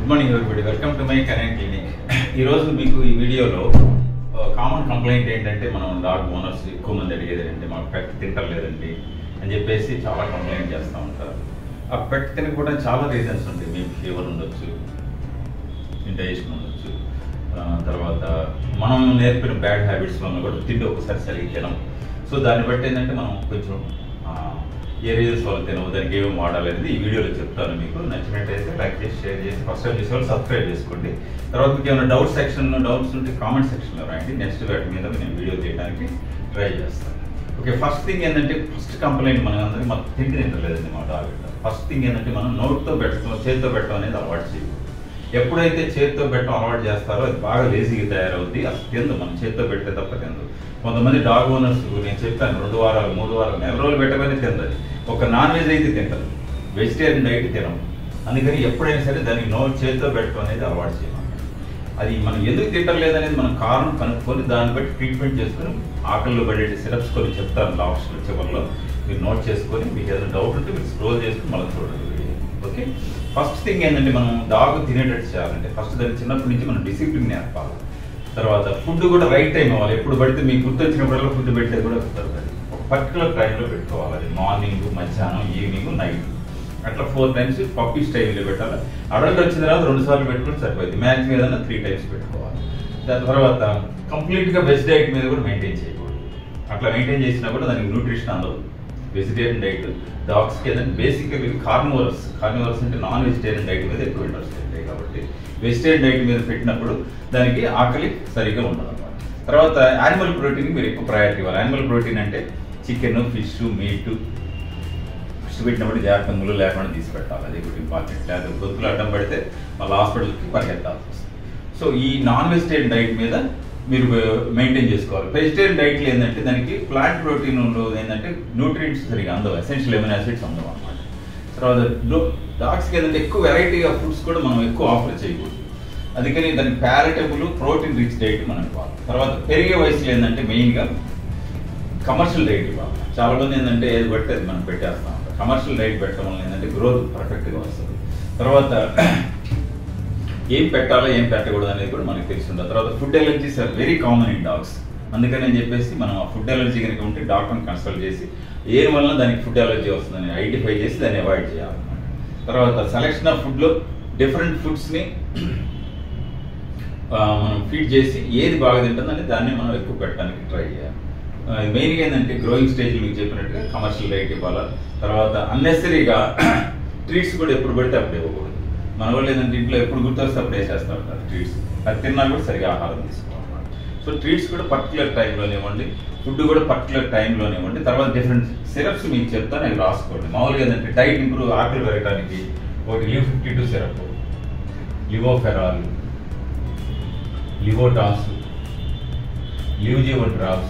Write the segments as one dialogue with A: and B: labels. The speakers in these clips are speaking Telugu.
A: good morning everybody welcome to my current clinic ఈరోజు మీకు ఈ వీడియోలో కామన్ కంప్లైంట్ ఏంటంటే మనం డాగ్ ఓనర్స్ ఎక్కువ మంది అడిగేది ఏంటంటే మాకు పెట్ తింటలేదండి అని చెప్పేసి చాలా కంప్లైంట్ చేస్తూ ఉంటారు ఆ పెట్ తినకపోవడానికి చాలా రీజన్స్ ఉంటాయి మీకు ఫీవర్ ఉండొచ్చు ఇండైజెషన్ ఉండొచ్చు ఆ, తర్వాత మనం నేర్పిన బ్యాడ్ హ్యాబిట్స్ వల్ల కూడా తిండి ఒకసారి సరిగ్గా తినం సో దాన్ని బట్టి ఏంటంటే మనం కొంచెం ఆ, ఏ రీజన్స్ వల్ల తినవు దానికి ఏమేమి వాడాలి అనేది ఈ వీడియోలో చెప్తాను మీకు నచ్చినట్టయితే లైక్ చేసి షేర్ చేసి ఫస్ట్ టైం చేసే వాళ్ళు సబ్స్క్రైబ్ చేసుకోండి తర్వాత మీకు ఏమైనా డౌట్ సెక్షన్ డౌట్స్ ఉంటే కామెంట్ సెక్షన్లో రాయండి నెక్స్ట్ వాటి మీద నేను వీడియో చేయడానికి ట్రై చేస్తాను ఓకే ఫస్ట్ థింగ్ ఏంటంటే ఫస్ట్ కంప్లైంట్ మన అందరికి మాకు తిండి తింటలేదండి మా డాగ్ ఫస్ట్ థింగ్ ఏంటంటే మనం నోట్తో పెట్టడం చేతితో పెట్టడం అనేది అలవాటు చేయకూడదు ఎప్పుడైతే చేతితో పెట్టడం అలవాటు చేస్తారో అది బాగా లేజీగా తయారవుద్ది అసలు తిందు మనం చేతితో పెడితే తప్ప తిందు కొంతమంది డాగ్ ఓనర్స్ నేను చెప్పాను రెండు వారాలు మూడు వారాలు నెల రోజులు పెట్టగానే తిందది ఒక నాన్ వెజ్ అయితే తింటది వెజిటేరియన్ డైట్ తినము అందుకని ఎప్పుడైనా సరే దానికి నో చేతితో పెట్టడం అనేది అలవాటు చేయాలి అది మనం ఎందుకు తింటలేదు అనేది మనం కారణం కనుక్కొని దాన్ని బట్టి ట్రీట్మెంట్ చేసుకొని ఆకలిలో పడే సిరప్స్ కొన్ని చెప్తాను లాస్ట్ చివరిలో మీరు నోట్ చేసుకొని మీకు ఏదైనా డౌట్ ఉంటే మీరు స్క్రోల్ చేసుకుని మళ్ళీ చూడండి ఓకే ఫస్ట్ థింగ్ ఏంటంటే మనం డాగ్ తినేటట్టు చేయాలంటే ఫస్ట్ దాన్ని చిన్నప్పటి నుంచి మనం డిసిప్లిన్ నేర్పాలి తర్వాత ఫుడ్ కూడా రైట్ టైం అవ్వాలి ఎప్పుడు పడితే మీకు గుర్తొచ్చినప్పుడల్లా ఫుడ్ పెట్టేది కూడా కుదరదు ఒక పర్టికులర్ టైంలో పెట్టుకోవాలి అది మార్నింగ్ మధ్యాహ్నం ఈవినింగ్ నైట్ అట్లా ఫోర్ టైమ్స్ పప్పీ స్టైల్లో పెట్టాలి అడల్ట్ వచ్చిన తర్వాత రెండు సార్లు పెట్టుకుని సరిపోయింది మ్యాక్సిమం ఏదైనా త్రీ టైమ్స్ పెట్టుకోవాలి దాని తర్వాత కంప్లీట్గా వెజ్ డైట్ మీద కూడా మెయింటైన్ చేయకూడదు అట్లా మెయింటైన్ చేసినా కూడా దానికి న్యూట్రిషన్ అందదు వెజిటేరియన్ డైట్ డాగ్స్కి ఏదైనా బేసిక్గా వీళ్ళు కార్నివరస్ కార్నివరస్ అంటే నాన్ వెజిటేరియన్ డైట్ మీద ఎక్కువ ఇంట్రెస్ట్ ఉంటాయి కాబట్టి వెజిటేరియన్ డైట్ మీద పెట్టినప్పుడు దానికి ఆకలి సరిగా ఉండదు అనమాట తర్వాత యానిమల్ ప్రోటీన్ మీరు ఎక్కువ ప్రయారిటీ ఇవ్వాలి యానిమల్ ప్రోటీన్ అంటే చికెన్ ఫిష్ మీట్ ఫిష్ పెట్టినప్పుడు జాగ్రత్త ముళ్ళు లేకుండా తీసి పెట్టాలి అది కూడా ఇంపార్టెంట్ లేకపోతే గొంతులు అడ్డం పడితే మళ్ళీ హాస్పిటల్కి పరిగెత్తాల్సి వస్తుంది సో ఈ నాన్ వెజిటేరియన్ డైట్ మీద మీరు మెయింటైన్ చేసుకోవాలి వెజిటేరియన్ డైట్లో ఏంటంటే దానికి ప్లాంట్ ప్రోటీన్ ఏంటంటే న్యూట్రియంట్స్ సరిగా అందవు ఎసెన్షియల్ ఎమినో యాసిడ్స్ అందవు అనమాట తర్వాత డాగ్స్కి ఏంటంటే ఎక్కువ వెరైటీ ఆఫ్ ఫుడ్స్ కూడా మనం ఎక్కువ ఆఫర్ చేయకూడదు అందుకని దానికి ప్యారటబుల్ ప్రోటీన్ రిచ్ డైట్ మనం ఇవ్వాలి తర్వాత పెరిగే వయసులో ఏంటంటే మెయిన్గా కమర్షియల్ డైట్ ఇవ్వాలి చాలా మంది ఏంటంటే ఏది పడితే అది మనం పెట్టేస్తాం కమర్షియల్ డైట్ పెట్టడం వల్ల ఏంటంటే గ్రోత్ పర్ఫెక్ట్గా వస్తుంది తర్వాత ఏం పెట్టాలో ఏం పెట్టకూడదు అనేది కూడా మనకి తెలిసి ఉంటుంది తర్వాత food allergies are very common in dogs అందుకని అని చెప్పేసి మనం ఆ ఫుడ్ ఎలర్జీ కనుక ఉంటే డాక్టర్ని కన్సల్ట్ చేసి ఏ వల్ల దానికి ఫుడ్ ఎలర్జీ వస్తుందని ఐడెంటిఫై చేసి దాన్ని అవాయిడ్ చేయాలన్నమాట తర్వాత సెలెక్షన్ ఆఫ్ ఫుడ్లో డిఫరెంట్ ఫుడ్స్ని మనం ఫీడ్ చేసి ఏది బాగా తింటుందని దాన్ని మనం ఎక్కువ పెట్టడానికి ట్రై చేయాలి మెయిన్గా ఏంటంటే గ్రోయింగ్ స్టేజ్ మీకు చెప్పినట్టుగా కమర్షియల్ డైట్ ఇవ్వాలి తర్వాత అన్నెసరీగా ట్రీట్స్ కూడా ఎప్పుడు పడితే అప్పుడు ఇవ్వకూడదు మన వాళ్ళు ఏంటంటే ఇంట్లో ఎప్పుడు గుర్తొస్తే అప్పుడు వేసేస్తూ ఉంటారు ట్రీట్స్ అది తిన్నా కూడా సరిగా ఆహారం తీసుకోవాలి సో ట్రీట్స్ కూడా పర్టికులర్ టైంలోనే ఇవ్వండి ఫుడ్ కూడా పర్టికులర్ టైంలోనే ఇవ్వండి తర్వాత డిఫరెంట్ సిరప్స్ మీకు చెప్తాను అవి రాసుకోండి మామూలుగా ఏంటంటే డైట్ ఇంప్రూవ్ ఆకలి పెరగడానికి ఒకటి లివ్ ఫిఫ్టీ టూ సిరప్ లివోఫెరాల్ లివోటాస్ లివ్జీవన్ డ్రాప్స్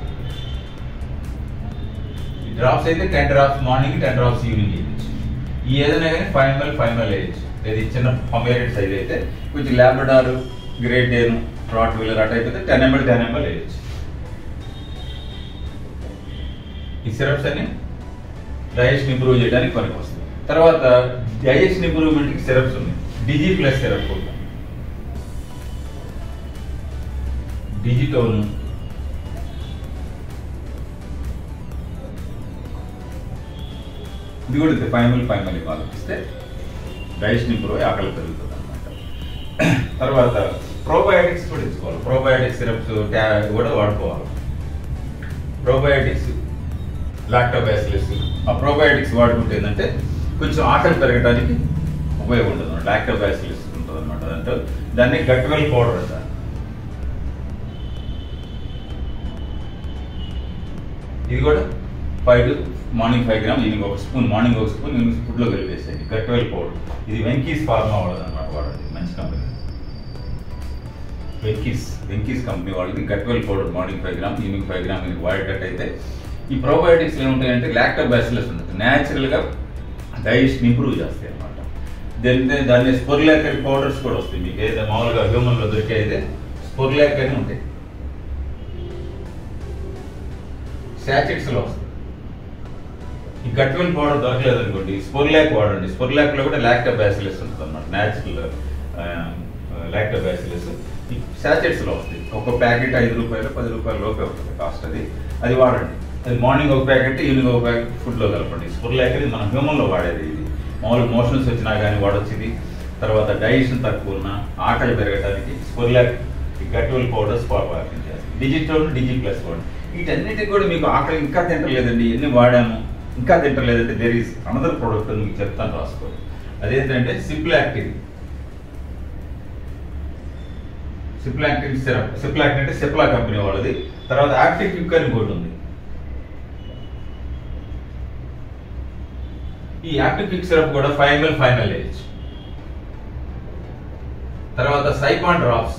A: ఈ డ్రాప్స్ అయితే ten drops morning ten drops evening వేయచ్చు ఈ ఏదైనా కానీ ఫైవ్ ఎంఎల్ ఫైవ్ ఎంఎల్ వేయచ్చు ఇది చిన్న పమేరియడ్ సైజ్ అయితే కొంచెం Labrador great Dane rottweiler అటు అయితే టెన్ ఎంఎల్ టెన్ ఎంఎల్ వేయచ్చు ఈ సిరప్స్ అన్ని డైజెషన్ ఇంప్రూవ్ చేయడానికి పనికి వస్తుంది తర్వాత డైజెషన్ ఇంప్రూవ్మెంట్కి సిరప్స్ ఉన్నాయి డిజీ ప్లస్ సిరప్ కూడా డిజిటోన్ ఇది కూడా ఫైవ్ ఎంఎల్ ఫైవ్ ఎంఎల్ ఇవ్వాలి ఇస్తే డైజెషన్ ఇంప్రూవ్ అయ్యి ఆకలి పెరుగుతుంది అనమాట తర్వాత ప్రోబయోటిక్స్ కూడా ఇచ్చుకోవాలి ప్రోబయోటిక్స్ సిరప్స్ కూడా వాడుకోవాలి ప్రోబయోటిక్స్ లాక్టోబాసిలిస్ ఆ ప్రోబయోటిక్స్ వాడుకుంటే ఏంటంటే కొంచెం ఆకలి పెరగడానికి ఉపయోగం ఉంటుంది లాక్టోబాసిలిస్ ఉంటుంది అనమాట అంటే దాన్ని గట్వెల్ పౌడర్ అంటారు ఇది కూడా five to morning five gram evening ఒక స్పూన్ మార్నింగ్ ఒక స్పూన్ ఈవినింగ్ ఫుడ్లో కలిపేసేది గట్వెల్ పౌడర్ ఇది వెంకీస్ ఫార్మా వాడదు అనమాట వాడది మంచి కంపెనీ వెంకీస్ వెంకీస్ కంపెనీ వాళ్ళది Gutwell powder morning five gram evening five gram మీకు వాడేటట్టయితే ఈ ప్రోబయోటిక్స్ ఏముంటాయంటే లాక్టోబాసిలస్ ఉంటుంది న్యాచురల్గా డైజెషన్ ఇంప్రూవ్ చేస్తాయి అనమాట దాని దాన్ని స్పొర్లాకరీ పౌడర్స్ కూడా వస్తాయి మీకు ఏదైతే మామూలుగా హ్యూమన్లో దొరికే అయితే స్పొర్లాక్ అని ఉంటాయి శాచెట్స్లో వస్తాయి ఈ గట్వెల్ పౌడర్ దొరకలేదు అనుకోండి స్పొర్లాక్ వాడండి స్పొర్లాక్ లో కూడా లాక్టోబాసిలస్ ఉంటుంది అనమాట న్యాచురల్ లాక్టోబాసిలస్ శాచెట్స్లో వస్తాయి ఒక ప్యాకెట్ ఐదు రూపాయలు పది రూపాయల లోపే ఉంటుంది కాస్ట్ అది అది వాడండి అది మార్నింగ్ ఒక ప్యాకెట్ ఈవినింగ్ ఒక ప్యాకెట్ ఫుడ్లో కలపండి స్పుర్లాక్ అనేది మన హ్యూమన్లో వాడేది ఇది మామూలు మోషన్స్ వచ్చినా కానీ వాడొచ్చు ఇది తర్వాత డైజెషన్ తక్కువ ఉన్న ఆకలి పెరగడానికి స్పుర్లాక్ గట్వల్ పౌడర్స్ పార్కింగ్ చేస్తాం డిజిటల్ డిజి ప్లస్ వాడు వీటన్నిటికి కూడా మీకు ఆకలి ఇంకా తింటలేదండి ఎన్ని వాడాము ఇంకా తింటలేదంటే దేర్ ఈస్ అనదర్ ప్రోడక్ట్ మీకు చెప్తాను రాసుకో అదేంటంటే సిప్లాక్టిన్ సిప్లాక్టిన్ సిరప్ సిప్లాక్టిన్ అంటే సిప్లా కంపెనీ వాళ్ళది తర్వాత యాక్టివ్ క్విక్ అని ఇంకోటి ఉంది ఈ యాక్టివ్ క్విక్ సిరప్ కూడా ఫైవ్ ఎంఎల్ ఫైనల్ ఏజ్ తర్వాత సైపాన్ డ్రాప్స్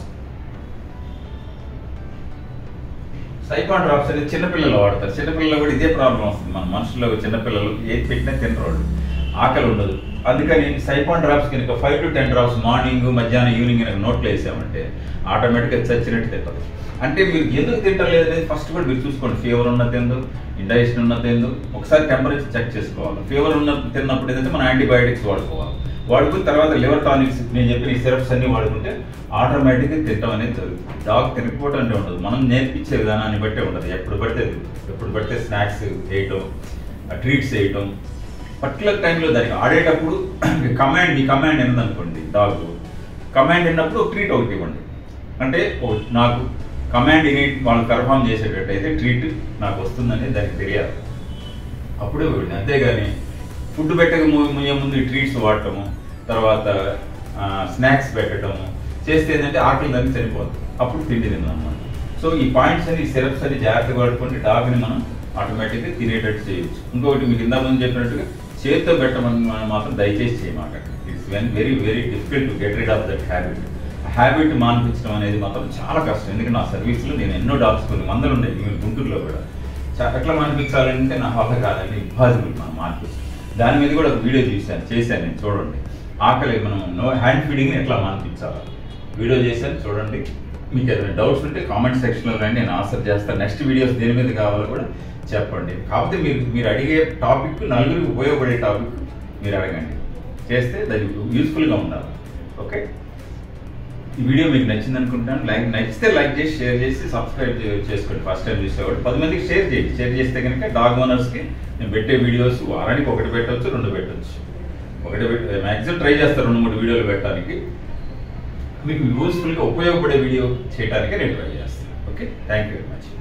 A: సైపాన్ డ్రాప్స్ అనేది చిన్నపిల్లలు వాడతారు చిన్నపిల్లలు కూడా ఇదే ప్రాబ్లం వస్తుంది మన మనుషుల్లో చిన్నపిల్లలు ఏది పెట్టినా తినరు వాళ్ళు ఆకలి ఉండదు అందుకని సైపాన్ డ్రాప్స్ కనుక five to ten drops morning మధ్యాహ్నం ఈవినింగ్ కనుక నోట్లో వేసామంటే ఆటోమేటిక్గా చచ్చినట్టు తింటది అంటే మీరు ఎందుకు తింటలేదు అనేది ఫస్ట్ కూడా మీరు చూసుకోండి ఫీవర్ ఉన్నది ఎందుకు ఇండైజెషన్ ఉన్నది ఎందుకు ఒకసారి టెంపరేచర్ చెక్ చేసుకోవాలి ఫీవర్ ఉన్న తిన్నప్పుడు ఏంటంటే మనం యాంటీబయాటిక్స్ వాడుకోవాలి వాడుకున్న తర్వాత లివర్ టానిక్స్ నేను చెప్పిన ఈ సిరప్స్ అన్ని వాడుకుంటే ఆటోమేటిక్గా తింటాం అనేది జరుగుతుంది డాగ్ తినకపోవడం అంటే ఉండదు మనం నేర్పించే విధానాన్ని బట్టే ఉండదు ఎప్పుడు పడితే ఎప్పుడు పడితే స్నాక్స్ వేయటం ట్రీట్స్ వేయటం పర్టికులర్ టైంలో దానికి ఆడేటప్పుడు కమాండ్ ఈ కమాండ్ ఏందనుకోండి డాగ్ కమాండ్ విన్నప్పుడు ట్రీట్ ఒకటి ఇవ్వండి అంటే ఓ నాకు కమాండ్ ఇని వాళ్ళు కన్ఫర్మ్ చేసేటట్టయితే ట్రీట్ నాకు వస్తుందని దానికి తెలియాలి అప్పుడే ఇవ్వండి అంతేగాని ఫుడ్ పెట్టక ము- ముయ్యే ముందు ఈ ట్రీట్స్ వాడటము తర్వాత స్నాక్స్ పెట్టడము చేస్తే ఏంటంటే ఆకలి దానికి చనిపోతుంది అప్పుడు తిండి తిందాం మనం సో ఈ పాయింట్స్ అని సిరప్స్ అని జాగ్రత్తగా వాడుకుంటే డాగ్ని మనం ఆటోమేటిక్గా తినేటట్టు చేయొచ్చు ఇంకొకటి మీకు ఇందా ముందు చెప్పినట్టుగా చేతితో పెట్టమని మనం మాత్రం దయచేసి చేయమాట it's when very very difficult to get rid of that habit habit మాన్పించడం అనేది మాత్రం చాలా కష్టం ఎందుకంటే నా సర్వీస్లో నేను ఎన్నో డాగ్స్ కొన్ని వందలు ఉన్నాయి ఈవెన్ గుంటూరులో కూడా చా- ఎట్లా మానిపించాలంటే నా వల్ల కాదండి ఇంపాసిబుల్ మనం మానిపించాలి దాని మీద కూడా ఒక వీడియో చూశాను చేశాను నేను చూడండి ఆకలి మనం నో హ్యాండ్ ఫీడింగ్ని ఎట్లా మానిపించాలి వీడియో చేశాను చూడండి మీకు ఏదైనా డౌట్స్ ఉంటే కామెంట్ సెక్షన్లో రండి నేను ఆన్సర్ చేస్తాను నెక్స్ట్ వీడియోస్ దేని మీద కావాలో కూడా చెప్పండి కాకపోతే మీరు మీరు అడిగే టాపిక్ నలుగురికి ఉపయోగపడే టాపిక్ మీరు అడగండి చేస్తే దానికి యూస్ఫుల్గా ఉండాలి ఓకే ఈ వీడియో మీకు నచ్చింది అనుకుంటాను లైక్ నచ్చితే లైక్ చేసి షేర్ చేసి సబ్స్క్రైబ్ చే- చేసుకోండి ఫస్ట్ టైం చూసేవాడు పది మందికి షేర్ చేయండి షేర్ చేస్తే కనుక డాగ్ ఓనర్స్కి నేను పెట్టే వీడియోస్ వారానికి ఒకటి పెట్టవచ్చు రెండు పెట్టవచ్చు ఒకటి మ్యాక్సిమం ట్రై చేస్తారు రెండు మూడు వీడియోలు పెట్టడానికి మీకు యూస్ఫుల్గా ఉపయోగపడే వీడియో చేయడానికి నేను ట్రై చేస్తాను okay thank you very much